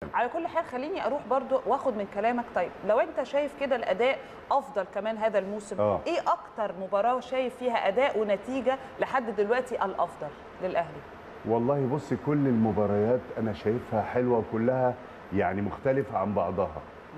على كل حال خليني اروح برضو واخد من كلامك طيب لو انت شايف كده الاداء افضل كمان هذا الموسم آه. ايه اكتر مباراه شايف فيها اداء ونتيجه لحد دلوقتي الافضل للاهلي والله بصي كل المباريات انا شايفها حلوه وكلها يعني مختلفه عن بعضها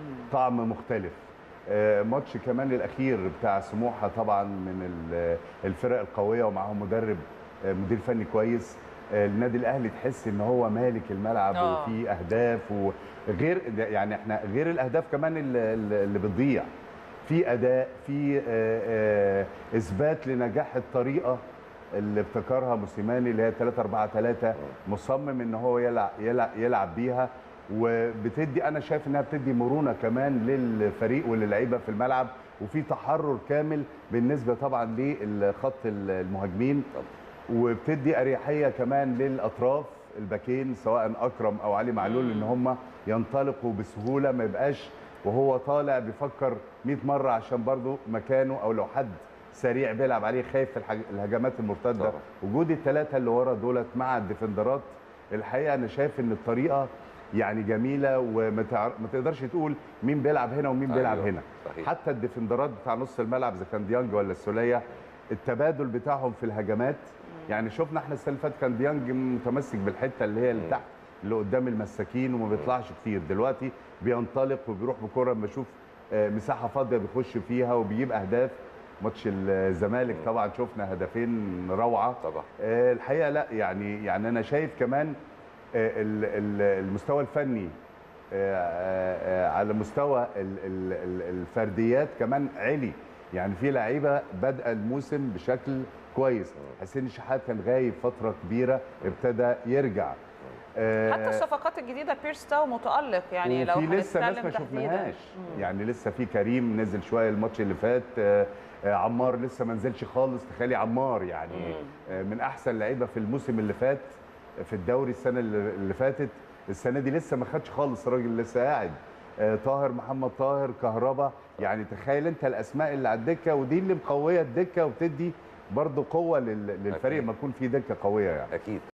طعم مختلف آه، ماتش كمان الاخير بتاع سموحه طبعا من ال- الفرق القويه ومعاهم مدرب آه، مدير فني كويس آه، النادي الاهلي تحس ان هو مالك الملعب آه. وفي اهداف وغير يعني احنا غير الاهداف كمان اللي, اللي بتضيع في اداء في آه، آه، اثبات لنجاح الطريقه اللي ابتكرها موسيماني اللي هي 3 4 3 مصمم ان هو يلعب يلعب, يلعب بيها وبتدي انا شايف انها بتدي مرونه كمان للفريق وللعيبه في الملعب وفي تحرر كامل بالنسبه طبعا للخط المهاجمين وبتدي اريحيه كمان للاطراف الباكين سواء اكرم او علي معلول ان هم ينطلقوا بسهوله ما يبقاش وهو طالع بيفكر 100 مره عشان برضو مكانه او لو حد سريع بيلعب عليه خايف في الحاج- الهجمات المرتده طبعا. وجود الثلاثه اللي ورا دولت مع الديفندرات الحقيقه انا شايف ان الطريقه يعني جميله وما تعر- ما تقدرش تقول مين بيلعب هنا ومين بيلعب أيوة، هنا صحيح. حتى الديفندرات بتاع نص الملعب اذا كان ديانج ولا السوليه التبادل بتاعهم في الهجمات يعني شفنا احنا السنه اللي فاتت كان ديانج متمسك بالحته اللي هي اللي تحت اللي قدام المساكين وما بيطلعش كتير دلوقتي بينطلق وبيروح بكره لما يشوف آه، مساحه فاضيه بيخش فيها وبيجيب اهداف ماتش الزمالك طبعا شفنا هدفين روعه طبعا. آه، الحقيقه لا يعني يعني انا شايف كمان آه، ال- ال- المستوى الفني آه، آه، على مستوى ال- ال- ال- الفرديات كمان عالي يعني في لعيبه بادئه الموسم بشكل كويس حسين الشحات كان غايب فتره كبيره ابتدى يرجع آه، حتى الصفقات الجديده بيرس تاو متالق يعني لو وفي لسه ناس هنتكلم ما تحديداً. شفناهاش يعني لسه في كريم نزل شويه الماتش اللي فات آه، آه، عمار لسه ما نزلش خالص تخيلي عمار يعني آه، من احسن لعيبه في الموسم اللي فات في الدوري السنه اللي اللي فاتت السنه دي لسه ما خدش خالص الراجل لسه قاعد آه، طاهر محمد طاهر كهربا يعني تخيل انت الاسماء اللي على الدكه ودي اللي مقويه الدكه وبتدي برضه قوه لل- للفريق أكيد. ما يكون في دكه قويه يعني اكيد